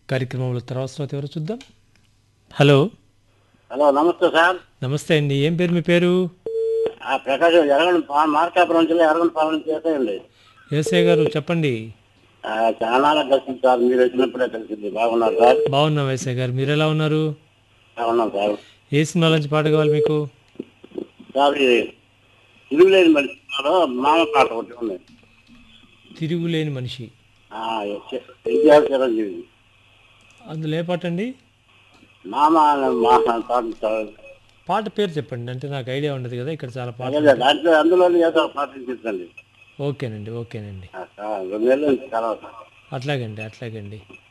కార్యక్రమంలో తర్వాత శ్రోత ఎవరు చూద్దాం హలో హలో నమస్తే సార్ నమస్తే అండి ఏం పేరు మీ పేరు ఆ ప్రకాశం ఎరగండి మార్కాపురం జిల్లా ఎరగండి పాలన చేసేయండి ఏసే గారు చెప్పండి ఆ, చాలా కలిసింది సార్ మీరు వచ్చినప్పుడే కలిసింది బాగున్నారు సార్ బాగున్నాం ఏసే గారు మీరు ఎలా ఉన్నారు బాగున్నాం సార్ ఏ సినిమా నుంచి పాట కావాలి మీకు సార్ ఇది తిరుగులేని మరి సినిమాలో మామ పాట ఒకటి ఉంది తిరుగులేని మనిషి ఆ, ఎస్- ఎన్టీఆర్ చిరంజీవి అందులో ఏ పాట అండి మామ మా పాట సార్ పాట పేరు చెప్పండి అంటే నాకు ఐడియా ఉండదు కదా ఇక్కడ చాలా పాట అదే దాంట్లో అందులో ఏదో ఒక పాట ఇప్పించండి ఓకేనండి ఓకేనండి ఆ, సార్ రెండు నెలల నుంచి కలవ సార్ అట్లాగండి అట్లాగండి